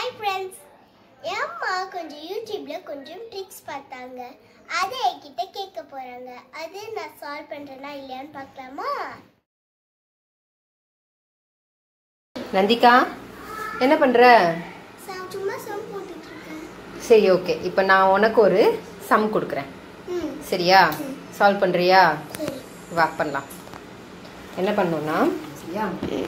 Hi friends என் அம்மா கொஞ்சம் யூடியூப்ல கொஞ்சம் ட்ரிக்ஸ் பார்த்தாங்க அதை என்கிட்ட கேட்க போறாங்க அது நான் சால்வ் பண்றேனா இல்லையான்னு பார்க்கலாமா நந்திகா என்ன பண்ற சா- சும்மா சம் போட்டுட்டு இருக்கேன் சரி ஓகே இப்போ நான் உனக்கு ஒரு சம் கொடுக்குறேன் ம் சரியா சால்வ் பண்றியா சரி வா பண்ணலாம் என்ன பண்ணோம்னா சரியா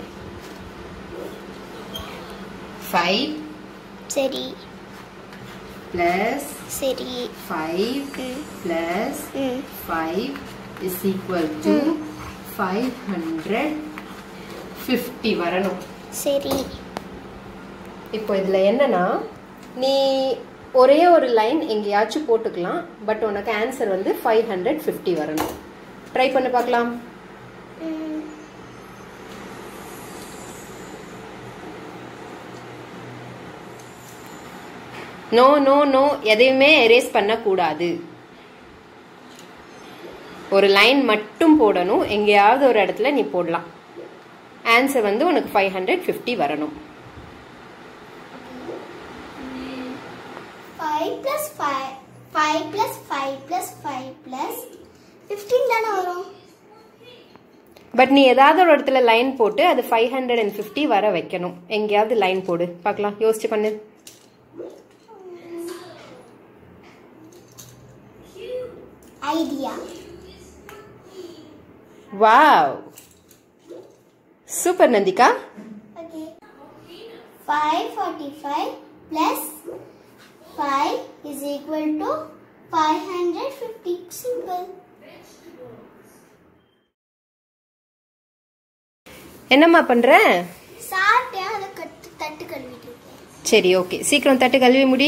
ஃபைவ் சரி ப்ளஸ் சரி ஃபைவ் ப்ளஸ் ம் five is equal to five hundred fifty வரணும் சரி இப்போ இதில் என்னன்னா நீ ஒரே ஒரு லைன் எங்கேயாச்சும் போட்டுக்கலாம் பட் உனக்கு ஆன்சர் வந்து ஃபைவ் ஹண்ட்ரட் ஃபிஃப்டி வரணும் ட்ரை பண்ணி பார்க்கலாம் ம் நோ நோ நோ எதையுமே எரேஸ் பண்ணக்கூடாது ஒரு லைன் மட்டும் போடணும் எங்கேயாவது ஒரு இடத்துல நீ போடலாம் ஆன்சர் வந்து உனக்கு ஃபைவ் ஹண்ட்ரட் ஃபிஃப்டி வரணும் five plus five five plus five plus five plus fifteen தானே வரும் பட் நீ ஏதாவது ஒரு இடத்துல லைன் போட்டு அது ஃபைவ் ஹண்ட்ரட் அண்ட் ஃபிஃப்டி வர வைக்கணும் எங்கேயாவது லைன் போடு பார்க்கலாம் யோசிச்சு பண்ணு idea wow super Nandika okay five forty five plus five is equal to five hundred fifty simple என்னம்மா பண்ற சாப்பிட்டேன் அதை கட்டு தட்டு கழுவிட்டு இருக்கேன் சரி ஓகே சீக்கிரம் தட்டு கழுவி முடி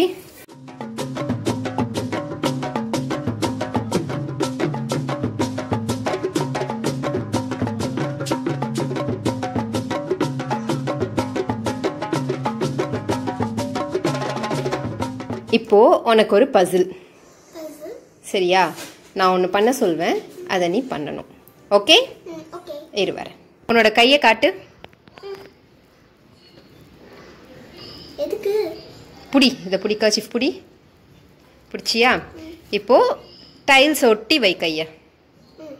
இப்போ உனக்கு ஒரு பசில் Puzzle. சரியா நான் ஒன்று பண்ண சொல்வேன் அதை நீ பண்ணணும் ஓகே ம் ஓகே இரு வரேன் உன்னோட கையை காட்டு எதுக்கு புடி இதை புடி கர்ச்சிஃப் புடி பிடிச்சியா இப்போ டைல்ஸ் ஒட்டி வை கைய ம்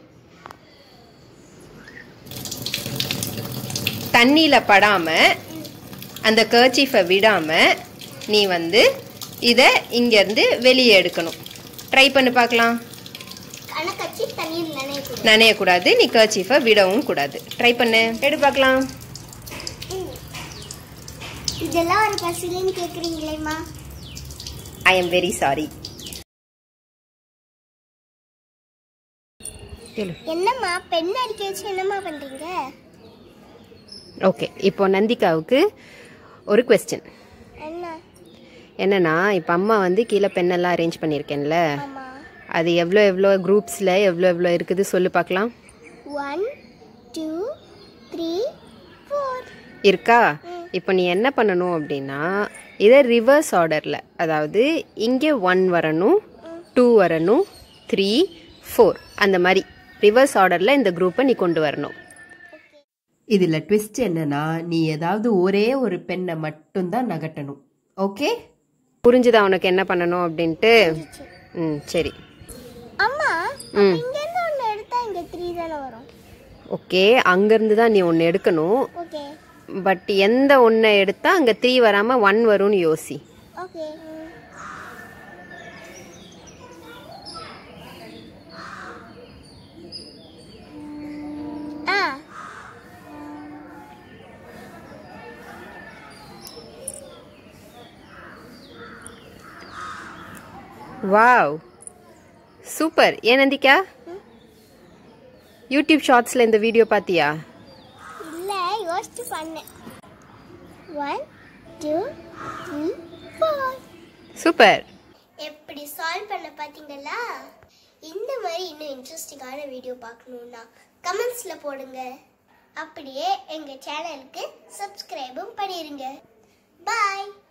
தண்ணியில படாம அந்த கர்ச்சீஃபை விடாம நீ வந்து இதை இங்கேருந்து வெளியே எடுக்கணும் ட்ரை பண்ணி பார்க்கலாம் கணக்கச்சி தண்ணீர் நினைக்கூடாது நனையக்கூடாது நீ கர்ச்சீஃபை விடவும் கூடாது ட்ரை பண்ணு எடு பார்க்கலாம் இதெல்லாம் ஒரு பசிலின்னு கேட்குறீங்களேம்மா ஐ எம் வெரி சாரி என்னம்மா பெண் அடிக்க வச்சு என்னம்மா பண்றீங்க ஓகே இப்போ நந்திகாவுக்கு ஒரு கொஸ்டின் என்ன என்னன்னா இப்போ அம்மா வந்து கீழே பெண்ணெல்லாம் அரேஞ்ச் பண்ணியிருக்கேன்ல ஆமா அது எவ்வளோ எவ்வளோ குரூப்ஸில் எவ்வளோ எவ்வளோ இருக்குது சொல்லு பார்க்கலாம் ஒன் டூ த்ரீ ஃபோர் இருக்கா இப்போ நீ என்ன பண்ணணும் அப்படின்னா இதை ரிவர்ஸ் ஆர்டரில் அதாவது இங்கே ஒன் வரணும் டூ வரணும் த்ரீ ஃபோர் அந்த மாதிரி ரிவர்ஸ் ஆர்டரில் இந்த குரூப்பை நீ கொண்டு வரணும் இதில் ட்விஸ்ட் என்னன்னா நீ ஏதாவது ஒரே ஒரு பெண்ணை மட்டும்தான் நகட்டணும் ஓகே புரிஞ்சுதா உனக்கு என்ன பண்ணணும் அப்படின்ட்டு ம் சரி அம்மா ம் இங்க இருந்து ஒன்று எடுத்தா இங்க த்ரீ தானே வரும் ஓகே அங்கேருந்து தான் நீ ஒன்று எடுக்கணும் ஓகே பட் எந்த ஒன்றை எடுத்தா அங்கே த்ரீ வராமல் ஒன் வரும்னு யோசி ஓகே ஆ வாவ் சூப்பர் ஏன் நந்திகா யூடியூப் ஷார்ட்ஸில் இந்த வீடியோ பார்த்தியா இல்ல யோசிச்சு பண்ணேன் one two three four super எப்படி சால்வ் பண்ண பாத்தீங்களா இந்த மாதிரி இன்னும் இன்ட்ரெஸ்டிங்கான வீடியோ பார்க்கணும்னா கமெண்ட்ஸ்ல போடுங்க அப்படியே எங்க சேனலுக்கு சப்ஸ்கிரைபும் பண்ணிருங்க பாய்